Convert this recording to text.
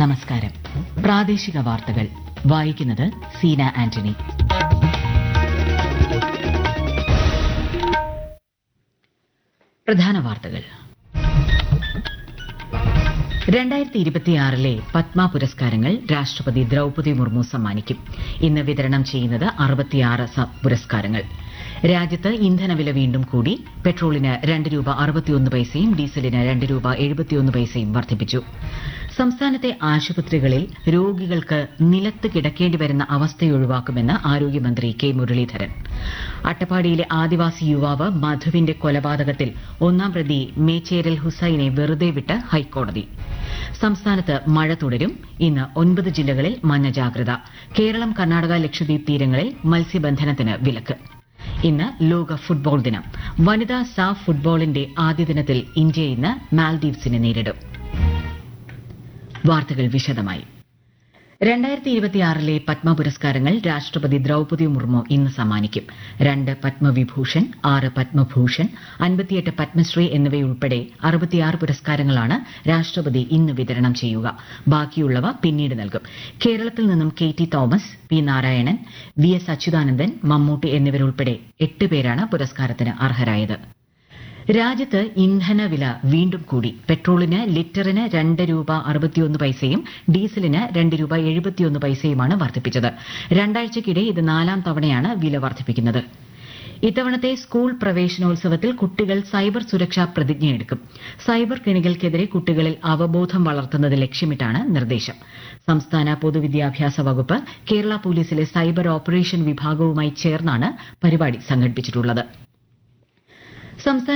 നമസ്കാരം പ്രാദേശിക വാർത്തകൾ വായിക്കുന്നത് സീന ആന്റണി പ്രധാന വാർത്തകൾ രണ്ടായിരത്തി ഇരുപത്തിയാറിലെ പത്മ പുരസ്കാരങ്ങൾ രാഷ്ട്രപതി ദ്രൌപദി മുർമു സമ്മാനിക്കും ഇന്ന് വിതരണം ചെയ്യുന്നത് അറുപത്തിയാറ് സ- പുരസ്കാരങ്ങൾ രാജ്യത്ത് ഇന്ധനവില വീണ്ടും കൂടി പെട്രോളിന് രണ്ട് രൂപ അറുപത്തിയൊന്ന് പൈസയും ഡീസലിന് രണ്ട് രൂപ എഴുപത്തിയൊന്ന് പൈസയും വർദ്ധിപ്പിച്ചു സംസ്ഥാനത്തെ ആശുപത്രികളിൽ രോഗികൾക്ക് നിലത്ത് കിടക്കേണ്ടി വരുന്ന അവസ്ഥയൊഴിവാക്കുമെന്ന് ആരോഗ്യമന്ത്രി കെ മുരളീധരൻ അട്ടപ്പാടിയിലെ ആദിവാസി യുവാവ് മധുവിന്റെ കൊലപാതകത്തിൽ ഒന്നാം പ്രതി മേച്ചേരൽ ഹുസൈനെ വെറുതെ വിട്ട് ഹൈക്കോടതി സംസ്ഥാനത്ത് മഴ തുടരും ഇന്ന് ഒൻപത് ജില്ലകളിൽ മഞ്ഞ ജാഗ്രത കേരളം കർണാടക ലക്ഷദ്വീപ് തീരങ്ങളിൽ മത്സ്യബന്ധനത്തിന് വിലക്ക് ഇന്ന് ലോക ഫുട്ബോൾ ദിനം വനിതാ സാഫ് ഫുട്ബോളിന്റെ ആദ്യ ദിനത്തിൽ ഇന്ത്യ ഇന്ന് മാൽദീവ്സിനെ നേരിടും വാർത്തകൾ വിശദമായി രണ്ടായിരത്തി ഇരുപത്തിയാറിലെ പത്മ പുരസ്കാരങ്ങൾ രാഷ്ട്രപതി ദ്രൌപദി മുർമു ഇന്ന് സമ്മാനിക്കും രണ്ട് പത്മവിഭൂഷൺ ആറ് പത്മഭൂഷൺ അൻപത്തിയെട്ട് പത്മശ്രീ എന്നിവയുൾപ്പെടെ അറുപത്തിയാറ് പുരസ്കാരങ്ങളാണ് രാഷ്ട്രപതി ഇന്ന് വിതരണം ചെയ്യുക ബാക്കിയുള്ളവ പിന്നീട് നൽകും കേരളത്തിൽ നിന്നും K T Thomas P Narayanan V S Achuthanandan Mammootty എന്നിവരുൾപ്പെടെ എട്ട് പേരാണ് പുരസ്കാരത്തിന് അർഹരായത് രാജ്യത്ത് ഇന്ധനവില വീണ്ടും കൂടി പെട്രോളിന് ലിറ്ററിന് രണ്ട് രൂപ അറുപത്തിയൊന്ന് പൈസയും ഡീസലിന് രണ്ട് രൂപ എഴുപത്തിയൊന്ന് പൈസയുമാണ് വർദ്ധിപ്പിച്ചത് രണ്ടാഴ്ചയ്ക്കിടെ ഇത് നാലാം തവണയാണ് വില വർദ്ധിപ്പിക്കുന്നത് ഇത്തവണത്തെ സ്കൂൾ പ്രവേശനോത്സവത്തിൽ കുട്ടികൾ സൈബർ സുരക്ഷാ പ്രതിജ്ഞയെടുക്കും സൈബർ കെണികൾക്കെതിരെ കുട്ടികളിൽ അവബോധം വളർത്തുന്നത് ലക്ഷ്യമിട്ടാണ് നിർദ്ദേശം സംസ്ഥാന പൊതുവിദ്യാഭ്യാസ വകുപ്പ് കേരള പോലീസിലെ സൈബർ ഓപ്പറേഷൻ വിഭാഗവുമായി ചേർന്നാണ് പരിപാടി സംഘടിപ്പിച്ചിട്ടുള്ളത് സംസ്ഥാന